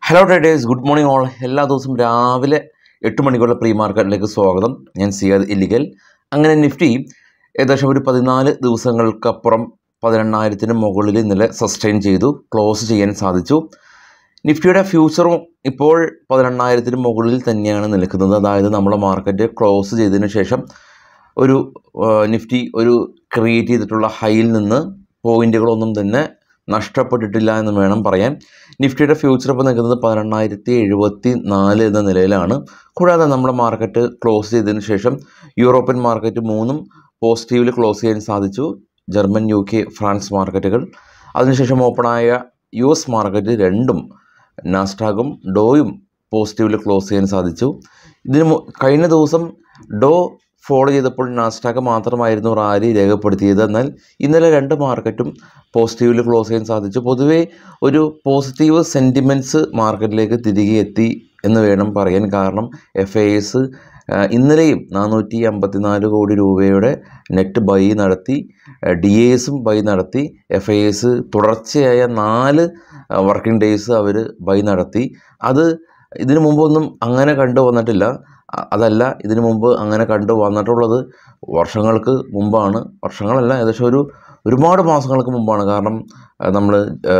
hello traders good morning all എല്ലാ ദിവസവും രാവിലെ എട്ട് മണിക്കുള്ള പ്രീ മാർക്കറ്റിലേക്ക് സ്വാഗതം ഞാൻ സിയാദ് ഇല്ലിഗൽ അങ്ങനെ നിഫ്റ്റി ഏകദേശം ഒരു പതിനാല് ദിവസങ്ങൾക്കപ്പുറം പതിനെണ്ണായിരത്തിന് മുകളിൽ ഇന്നലെ സസ്റ്റെയിൻ ചെയ്തു ക്ലോസ് ചെയ്യാൻ സാധിച്ചു നിഫ്റ്റിയുടെ ഫ്യൂച്ചറും ഇപ്പോൾ പതിനെണ്ണായിരത്തിന് മുകളിൽ തന്നെയാണ് നിൽക്കുന്നത് അതായത് നമ്മുടെ മാർക്കറ്റ് ക്ലോസ് ചെയ്തതിന് ശേഷം ഒരു ആ, നിഫ്റ്റി ഒരു ക്രിയേറ്റ് ചെയ്തിട്ടുള്ള ഹൈയിൽ നിന്ന് പോയിന്റുകളൊന്നും തന്നെ നഷ്ടപ്പെട്ടിട്ടില്ല എന്ന് വേണം പറയാൻ നിഫ്റ്റിയുടെ ഫ്യൂച്ചർ ഇപ്പോൾ നിൽക്കുന്നത് പതിനെണ്ണായിരത്തി എഴുപത്തി നാല് എന്ന നിലയിലാണ് കൂടാതെ നമ്മുടെ മാർക്കറ്റ് ക്ലോസ് ചെയ്തതിന് ശേഷം യൂറോപ്യൻ മാർക്കറ്റ് മൂന്നും പോസിറ്റീവിൽ ക്ലോസ് ചെയ്യാൻ സാധിച്ചു ജർമ്മൻ യു കെ ഫ്രാൻസ് മാർക്കറ്റുകൾ അതിനുശേഷം ഓപ്പണായ യു എസ് മാർക്കറ്റ് രണ്ടും നാസ്റ്റാഗും ഡോയും പോസിറ്റീവിൽ ക്ലോസ് ചെയ്യാൻ സാധിച്ചു ഇതിന് മു- കഴിഞ്ഞ ദിവസം ഡോ ഫോളോ ചെയ്തപ്പോൾ നാസ്റ്റാക്ക് മാത്രമായിരുന്നു റാലി രേഖപ്പെടുത്തിയത് എന്നാൽ ഇന്നലെ രണ്ട് മാർക്കറ്റും പോസിറ്റീവിൽ ക്ലോസ് ചെയ്യാൻ സാധിച്ചു പൊതുവേ ഒരു പോസിറ്റീവ് സെൻറ്റിമെൻറ്റ്സ് മാർക്കറ്റിലേക്ക് തിരികെ എത്തി എന്ന് വേണം പറയാൻ കാരണം എഫ് ഐ എസ് ഇന്നലെയും നാനൂറ്റി അമ്പത്തിനാല് കോടി രൂപയുടെ നെറ്റ് ബൈ നടത്തി ഡി എ എസും ബൈ നടത്തി എഫ് ഐ എസ് തുടർച്ചയായ നാല് വർക്കിംഗ് ഡേയ്സ് അവർ ബൈ നടത്തി അത് ഇതിനു മുമ്പൊന്നും അങ്ങനെ കണ്ടു വന്നിട്ടില്ല അ- അതല്ല ഇതിനു മുമ്പ് അങ്ങനെ കണ്ടു വന്നിട്ടുള്ളത് വർഷങ്ങൾക്ക് മുമ്പാണ് വർഷങ്ങളല്ല ഏകദേശം ഒരു ഒരുപാട് മാസങ്ങൾക്ക് മുമ്പാണ് കാരണം നമ്മൾ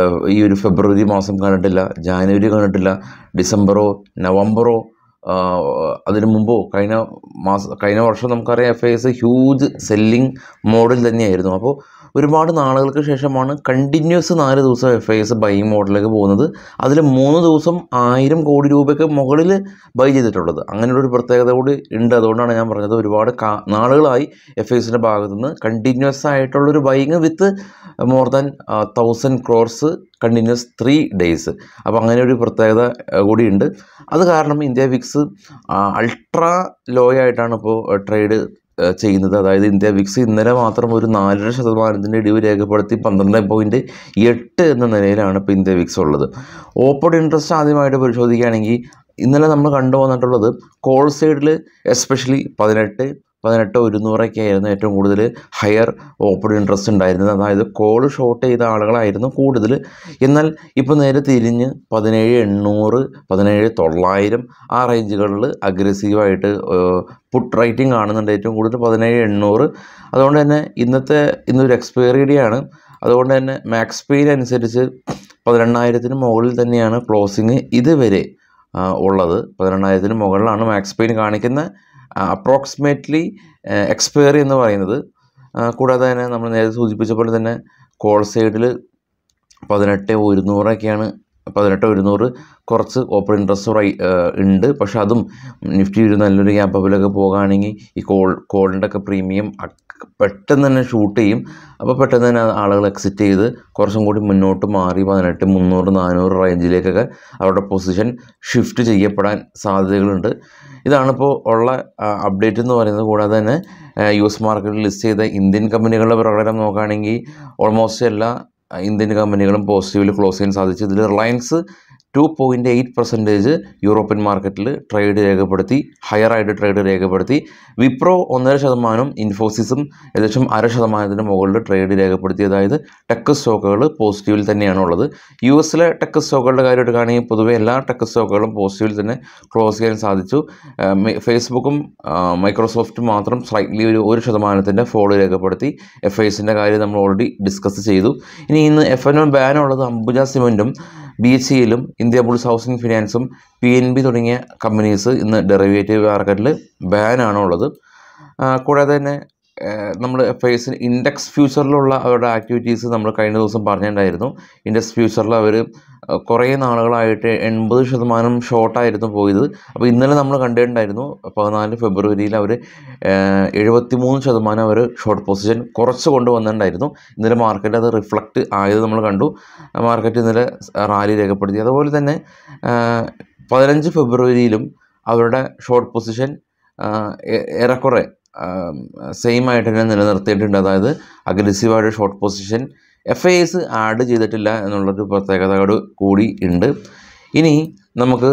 ഈ ഒരു ഫെബ്രുവരി മാസം കണ്ടിട്ടില്ല ജാനുവരി കണ്ടിട്ടില്ല ഡിസംബറോ നവംബറോ ആ, അതിനു മുമ്പോ കഴിഞ്ഞ മാസം കഴിഞ്ഞ വർഷം നമുക്കറിയാം F I S huge selling model തന്നെയായിരുന്നു അപ്പോൾ ഒരുപാട് നാളുകൾക്ക് ശേഷമാണ് കണ്ടിന്യൂസ് നാല് ദിവസം എഫ് ഐ എസ് ബൈയിങ് മോഡലിലേക്ക് പോകുന്നത് അതിൽ മൂന്ന് ദിവസം ആയിരം കോടി രൂപയ്ക്ക് മുകളിൽ ബൈ ചെയ്തിട്ടുള്ളത് അങ്ങനെയുള്ള ഒരു പ്രത്യേകത കൂടി ഉണ്ട് അതുകൊണ്ടാണ് ഞാൻ പറഞ്ഞത് ഒരുപാട് കാ നാളുകളായി എഫ് ഐ എസിൻ്റെ ഭാഗത്തു നിന്ന് കണ്ടിന്യൂസ് ആയിട്ടുള്ളൊരു buying with more than thousand crores continuous three days അപ്പോൾ അങ്ങനെ ഒരു പ്രത്യേകത ആ, കൂടിയുണ്ട് അത് കാരണം ഇന്ത്യ വിക്സ് അൾട്രാ ലോ ആയിട്ടാണ് ഇപ്പോൾ ട്രേഡ് ചെയ്യുന്നത് അതായത് ഇന്ത്യ വിക്സ് ഇന്നലെ മാത്രം ഒരു നാലര ശതമാനത്തിൻ്റെ ഇടിവ് രേഖപ്പെടുത്തി പന്ത്രണ്ട് പോയിൻറ്റ് എട്ട് എന്ന നിലയിലാണ് ഇപ്പോൾ ഇന്ത്യ വിക്സ് ഉള്ളത് ഓപ്പൺ ഇൻട്രസ്റ്റ് ആദ്യമായിട്ട് പരിശോധിക്കുകയാണെങ്കിൽ ഇന്നലെ നമ്മൾ കണ്ടു വന്നിട്ടുള്ളത് കോൾ സൈഡിൽ എസ്പെഷ്യലി പതിനെട്ട് പതിനെട്ട് ഒരുന്നൂറൊക്കെ ആയിരുന്നു ഏറ്റവും കൂടുതൽ ഹയർ ഓപ്പൺ ഇൻട്രസ്റ്റ് ഉണ്ടായിരുന്നത് അതായത് കോൾ ഷോർട്ട് ചെയ്ത ആളുകളായിരുന്നു കൂടുതൽ എന്നാൽ ഇപ്പോൾ നേരെ തിരിഞ്ഞ് പതിനേഴ് എണ്ണൂറ് പതിനേഴ് തൊള്ളായിരം ആ റേഞ്ചുകളിൽ അഗ്രസീവായിട്ട് പുട്ട് റൈറ്റിംഗ് കാണുന്നുണ്ട് ഏറ്റവും കൂടുതൽ പതിനേഴ് എണ്ണൂറ് അതുകൊണ്ട് തന്നെ ഇന്നത്തെ ഇന്നൊരു എക്സ്പയറി ഡേ ആണ് അതുകൊണ്ട് തന്നെ മാക്സ് പെയിൻ അനുസരിച്ച് പതിനെണ്ണായിരത്തിന് മുകളിൽ തന്നെയാണ് ക്ലോസിങ് ഇതുവരെ ആ, ഉള്ളത് പതിനെണ്ണായിരത്തിന് മുകളിലാണ് മാക്സ് പെയിൻ കാണിക്കുന്ന അപ്രോക്സിമേറ്റ്ലി എക്സ്പയറി എന്ന് പറയുന്നത് ആ, കൂടാതെ തന്നെ നമ്മൾ നേരത്തെ സൂചിപ്പിച്ച പോലെ തന്നെ കോൾ സൈഡിൽ പതിനെട്ട് ഒരുന്നൂറൊക്കെയാണ് പതിനെട്ട് ഒരുന്നൂറ് കുറച്ച് ഓപ്പൺ ഇൻട്രസ്റ്റ് റൈ ഉണ്ട് പക്ഷെ അതും നിഫ്റ്റി ഒരു നല്ലൊരു ക്യാപ്പബിലൊക്കെ പോകുകയാണെങ്കിൽ ഈ കോൾ കോളിൻ്റെ ഒക്കെ പ്രീമിയം പെട്ടെന്ന് തന്നെ ഷൂട്ട് ചെയ്യും അപ്പോൾ പെട്ടെന്ന് തന്നെ ആളുകൾ എക്സിറ്റ് ചെയ്ത് കുറച്ചും കൂടി മുന്നോട്ട് മാറി പതിനെട്ട് മുന്നൂറ് നാനൂറ് റേഞ്ചിലേക്കൊക്കെ അവരുടെ പൊസിഷൻ ഷിഫ്റ്റ് ചെയ്യപ്പെടാൻ സാധ്യതകളുണ്ട് ഇതാണിപ്പോൾ ഉള്ള അപ്ഡേറ്റ് എന്ന് പറയുന്നത് കൂടാതെ തന്നെ യു എസ് മാർക്കറ്റിൽ ലിസ്റ്റ് ചെയ്ത ഇന്ത്യൻ കമ്പനികളുടെ പ്രകടനം നോക്കുകയാണെങ്കിൽ ഓൾമോസ്റ്റ് എല്ലാ അഹ് ഇന്ത്യൻ കമ്പനികളും പോസിറ്റീവിൽ ക്ലോസ് ചെയ്യാൻ സാധിച്ചു ഇതിൽ Reliance two point eight percentage European മാർക്കറ്റിൽ ട്രേഡ് രേഖപ്പെടുത്തി ഹയർ ആയിട്ട് ട്രേഡ് രേഖപ്പെടുത്തി വിപ്രോ ഒന്നര ശതമാനം ഇൻഫോസിസും ഏകദേശം അര ശതമാനത്തിന് മുകളിൽ ട്രേഡ് രേഖപ്പെടുത്തി അതായത് ടെക് സ്റ്റോക്കുകൾ പോസിറ്റീവിൽ തന്നെയാണ് ഉള്ളത് യു എസിലെ ടെക് സ്റ്റോക്കുകളുടെ കാര്യം എടുക്കുകയാണെങ്കിൽ പൊതുവെ എല്ലാ ടെക് സ്റ്റോക്കുകളും പോസിറ്റീവിൽ തന്നെ ക്ലോസ് ചെയ്യാൻ സാധിച്ചു ആ, മെ- ഫേസ്ബുക്കും ആ, മൈക്രോസോഫ്റ്റും മാത്രം സ്ലൈറ്റ്ലി ഒരു ഒരു ശതമാനത്തിൻ്റെ ഫോളോ രേഖപ്പെടുത്തി എഫ് ഐ എസിൻ്റെ കാര്യം നമ്മൾ ഓൾറെഡി ഡിസ്കസ് ചെയ്തു ഇനി ഇന്ന് എഫ് എൻ ഒ ബാൻ ഉള്ളത് അംബുജ സിമെൻറ്റും ബി എച്ച് ഇയിലും ഇന്ത്യ ബുൾസ് ഹൗസിംഗ് ഫിനാൻസും പി എൻ ബി തുടങ്ങിയ കമ്പനീസ് ഇന്ന് ഡെറിവേറ്റീവ് മാർക്കറ്റിൽ ബാനാണ് ഉള്ളത് ആ, കൂടാതെ തന്നെ നമ്മൾ എഫ് ഐ എസിന് ഇൻഡെക്സ് ഫ്യൂച്ചറിലുള്ള അവരുടെ ആക്ടിവിറ്റീസ് നമ്മൾ കഴിഞ്ഞ ദിവസം പറഞ്ഞിട്ടുണ്ടായിരുന്നു ഇൻഡെക്സ് ഫ്യൂച്ചറിൽ അവർ കുറേ നാളുകളായിട്ട് എൺപത് ശതമാനം ഷോർട്ടായിരുന്നു പോയത് അപ്പോൾ ഇന്നലെ നമ്മൾ കണ്ടിട്ടുണ്ടായിരുന്നു പതിനാല് ഫെബ്രുവരിയിൽ അവർ എഴുപത്തി മൂന്ന് ശതമാനം അവർ ഷോർട്ട് പൊസിഷൻ കുറച്ച് കൊണ്ടുവന്നിട്ടുണ്ടായിരുന്നു ഇന്നലെ മാർക്കറ്റ് അത് റിഫ്ലക്റ്റ് ആയത് നമ്മൾ കണ്ടു മാർക്കറ്റ് ഇന്നലെ റാലി രേഖപ്പെടുത്തി അതുപോലെ തന്നെ ആ, പതിനഞ്ച് ഫെബ്രുവരിയിലും അവരുടെ ഷോർട്ട് പൊസിഷൻ ഏറെക്കുറെ സെയിം ആയിട്ട് തന്നെ നിലനിർത്തിയിട്ടുണ്ട് അതായത് അഗ്രസീവായിട്ട് short position F I S add ചെയ്തിട്ടില്ല എന്നുള്ളൊരു പ്രത്യേകതയോട് കൂടി ഉണ്ട് ഇനി നമുക്ക്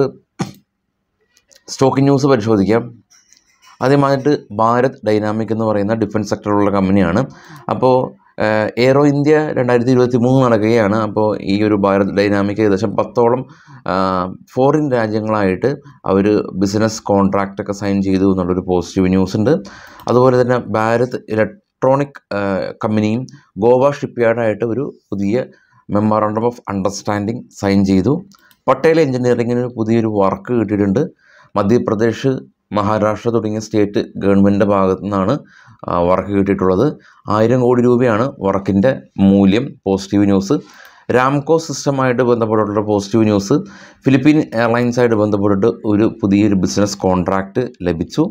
സ്റ്റോക്ക് ന്യൂസ് പരിശോധിക്കാം ആദ്യമായിട്ട് ഭാരത് ഡൈനാമിക് എന്ന് പറയുന്ന ഡിഫൻസ് സെക്ടറിലുള്ള കമ്പനിയാണ് അപ്പോൾ എയ്റോ ഇന്ത്യ രണ്ടായിരത്തി ഇരുപത്തി മൂന്ന് നടക്കുകയാണ് അപ്പോൾ ഈ ഒരു ഭാരത് ഡൈനാമിക് ഏകദേശം പത്തോളം ഫോറിൻ രാജ്യങ്ങളായിട്ട് അവർ ബിസിനസ് കോൺട്രാക്റ്റ് സൈൻ ചെയ്തു എന്നുള്ളൊരു പോസിറ്റീവ് ന്യൂസ് ഉണ്ട് അതുപോലെ തന്നെ ഭാരത് ഇലക്ട്രോണിക് കമ്പനിയും ഗോവ ഷിപ്പ്യാർഡായിട്ട് ഒരു പുതിയ മെമ്മോറാണ്ടം ഓഫ് അണ്ടർസ്റ്റാൻഡിങ് സൈൻ ചെയ്തു പട്ടേൽ എഞ്ചിനീയറിങ്ങിന് പുതിയൊരു വർക്ക് കിട്ടിയിട്ടുണ്ട് മധ്യപ്രദേശ് മഹാരാഷ്ട്ര തുടങ്ങിയ സ്റ്റേറ്റ് ഗവൺമെൻറ്റിൻ്റെ ഭാഗത്തു നിന്നാണ് വർക്ക് കിട്ടിയിട്ടുള്ളത് ആയിരം കോടി രൂപയാണ് വർക്കിൻ്റെ മൂല്യം പോസിറ്റീവ് ന്യൂസ് രാംകോ സിസ്റ്റമായിട്ട് ബന്ധപ്പെട്ടിട്ടുള്ള പോസിറ്റീവ് ന്യൂസ് ഫിലിപ്പീൻ എയർലൈൻസായിട്ട് ബന്ധപ്പെട്ടിട്ട് ഒരു പുതിയൊരു ബിസിനസ് കോൺട്രാക്റ്റ് ലഭിച്ചു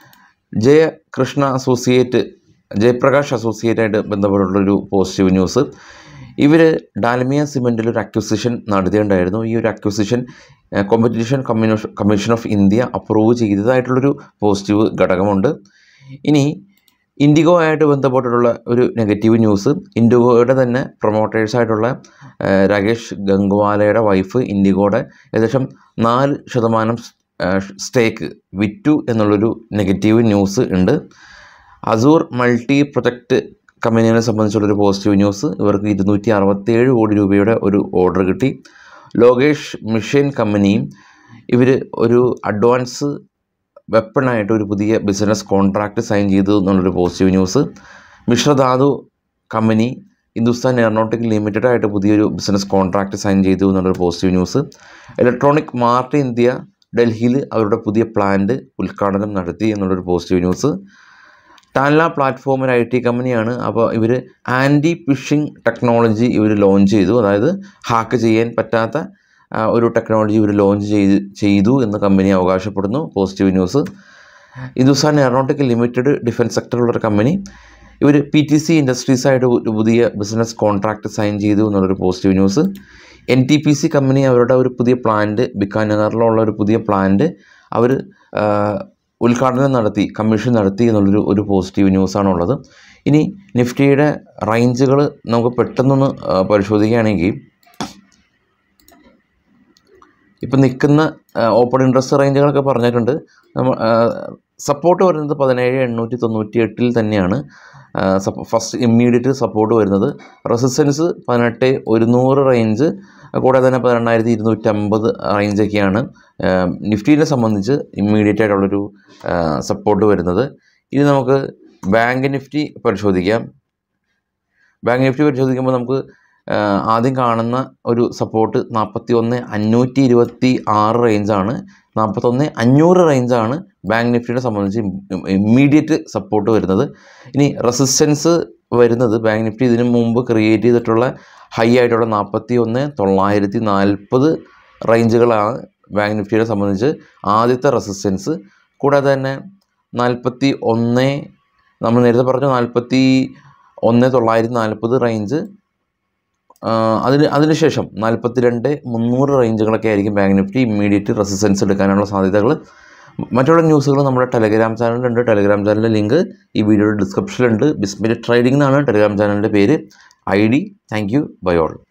ജയകൃഷ്ണ അസോസിയേറ്റ് ജയപ്രകാശ് അസോസിയേറ്റ് ആയിട്ട് ബന്ധപ്പെട്ടുള്ളൊരു പോസിറ്റീവ് ന്യൂസ് ഇവർ ഡാൽമിയ സിമെൻറ്റിൽ ഒരു അക്വിസിഷൻ നടത്തിയിട്ടുണ്ടായിരുന്നു ഈ ഒരു acquisition competition commission commission of India approve ചെയ്തതായിട്ടുള്ളൊരു പോസിറ്റീവ് ഘടകമുണ്ട് ഇനി ഇൻഡിഗോ ആയിട്ട് ബന്ധപ്പെട്ടിട്ടുള്ള ഒരു നെഗറ്റീവ് ന്യൂസ് ഇൻഡിഗോയുടെ തന്നെ പ്രൊമോട്ടേഴ്സായിട്ടുള്ള രാകേഷ് ഗംഗ്വാലയുടെ വൈഫ് ഇൻഡിഗോയുടെ ഏകദേശം നാല് ശതമാനം സ്റ്റേക്ക് വിറ്റു എന്നുള്ളൊരു നെഗറ്റീവ് ന്യൂസ് ഉണ്ട് അസൂർ മൾട്ടി പ്രൊജക്റ്റ് കമ്പനിയെ സംബന്ധിച്ചുള്ളൊരു പോസിറ്റീവ് ന്യൂസ് ഇവർക്ക് ഇരുന്നൂറ്റി അറുപത്തേഴ് കോടി രൂപയുടെ ഒരു ഓർഡർ കിട്ടി ലോകേഷ് മിഷൻ കമ്പനിയും ഇവർ ഒരു അഡ്വാൻസ് വെപ്പണായിട്ട് ഒരു പുതിയ ബിസിനസ് കോൺട്രാക്റ്റ് സൈൻ ചെയ്തു എന്നുള്ളൊരു positive news Mishra Dhatu company Hindustan aeronautic limited ആയിട്ട് പുതിയൊരു ബിസിനസ് കോൺട്രാക്റ്റ് സൈൻ ചെയ്തു എന്നുള്ളൊരു positive news electronic mart India ഡൽഹിയിൽ അവരുടെ പുതിയ പ്ലാന്റ് ഉദ്ഘാടനം നടത്തി എന്നുള്ളൊരു പോസിറ്റീവ് ന്യൂസ് ടാൻല പ്ലാറ്റ്ഫോം ഒരു ഐ ടി കമ്പനിയാണ് അപ്പോൾ ഇവർ ആൻറ്റി ഫിഷിംഗ് ടെക്നോളജി ഇവർ ലോഞ്ച് ചെയ്തു അതായത് ഹാക്ക് ചെയ്യാൻ പറ്റാത്ത ഒരു ടെക്നോളജി ഇവർ ലോഞ്ച് ചെയ്ത് ചെയ്തു എന്ന് കമ്പനി അവകാശപ്പെടുന്നു positive news Hindustan aeronautic limited defence സെക്ടറിലുള്ളൊരു കമ്പനി ഇവർ പി ടി സി ഇൻഡസ്ട്രീസായിട്ട് ഒരു പുതിയ ബിസിനസ് കോൺട്രാക്റ്റ് സൈൻ ചെയ്തു എന്നുള്ളൊരു positive news N T P C company അവരുടെ ഒരു പുതിയ പ്ലാന്റ് ബിക്കാനഗറിലുള്ള ഒരു പുതിയ പ്ലാന്റ് അവർ ഉദ്ഘാടനം നടത്തി കമ്മീഷൻ നടത്തി എന്നുള്ളൊരു ഒരു പോസിറ്റീവ് ന്യൂസാണുള്ളത് ഇനി നിഫ്റ്റിയുടെ റേഞ്ചുകൾ നമുക്ക് പെട്ടെന്നൊന്ന് പരിശോധിക്കുകയാണെങ്കിൽ ഇപ്പം നിൽക്കുന്ന ഓപ്പൺ ഇൻട്രസ്റ്റ് റേഞ്ചുകളൊക്കെ പറഞ്ഞിട്ടുണ്ട് നമ്മൾ സപ്പോർട്ട് വരുന്നത് പതിനേഴ് എണ്ണൂറ്റി തൊണ്ണൂറ്റി എട്ടിൽ തന്നെയാണ് ഫസ്റ്റ് ഇമ്മീഡിയറ്റ് സപ്പോർട്ട് വരുന്നത് റെസിസ്റ്റൻസ് പതിനെട്ട് ഒരുന്നൂറ് റേഞ്ച് കൂടാതെ തന്നെ പതിനെണ്ണായിരത്തി ഇരുന്നൂറ്റമ്പത് റേഞ്ചൊക്കെയാണ് നിഫ്റ്റീനെ സംബന്ധിച്ച് ഇമ്മീഡിയറ്റ് ആയിട്ടുള്ളൊരു സപ്പോർട്ട് വരുന്നത് ഇനി നമുക്ക് ബാങ്ക് നിഫ്റ്റി പരിശോധിക്കാം ബാങ്ക് നിഫ്റ്റി പരിശോധിക്കുമ്പോൾ നമുക്ക് ആദ്യം കാണുന്ന ഒരു സപ്പോർട്ട് നാൽപ്പത്തി ഒന്ന് അഞ്ഞൂറ്റി ഇരുപത്തി ആറ് റേഞ്ചാണ് നാൽപ്പത്തൊന്ന് അഞ്ഞൂറ് റേഞ്ചാണ് ബാങ്ക് നിഫ്റ്റിനെ സംബന്ധിച്ച് ഇമ്മീഡിയറ്റ് സപ്പോർട്ട് വരുന്നത് ഇനി റെസിസ്റ്റൻസ് വരുന്നത് ബാങ്ക് നിഫ്റ്റി ഇതിനു മുമ്പ് ക്രിയേറ്റ് ചെയ്തിട്ടുള്ള ഹൈ ആയിട്ടുള്ള നാൽപ്പത്തി ഒന്ന് തൊള്ളായിരത്തി നാൽപ്പത് റേഞ്ചുകളാണ് ബാങ്ക് നിഫ്റ്റിയെ സംബന്ധിച്ച് ആദ്യത്തെ റെസിസ്റ്റൻസ് കൂടാതെ തന്നെ നാൽപ്പത്തി ഒന്ന് നമ്മൾ നേരത്തെ പറഞ്ഞു നാൽപ്പത്തി ഒന്ന് തൊള്ളായിരത്തി നാൽപ്പത് റേഞ്ച് അതിന് അതിനുശേഷം നാൽപ്പത്തി രണ്ട് മുന്നൂറ് റേഞ്ചുകളൊക്കെ ആയിരിക്കും ബാങ്ക് നിഫ്റ്റി ഇമ്മീഡിയറ്റ് റെസിസ്റ്റൻസ് എടുക്കാനുള്ള സാധ്യതകൾ മറ്റുള്ള ന്യൂസുകൾ നമ്മുടെ ടെലഗ്രാം ചാനലിലുണ്ട് ടെലഗ്രാം ചാനലിൻ്റെ ലിങ്ക് ഈ വീഡിയോയുടെ ഡിസ്ക്രിപ്ഷനിലുണ്ട് ബിസ്മിറ്റ് ട്രേഡിംഗ് എന്നാണ് ടെലഗ്രാം ചാനലിൻ്റെ പേര് I D thank you bye all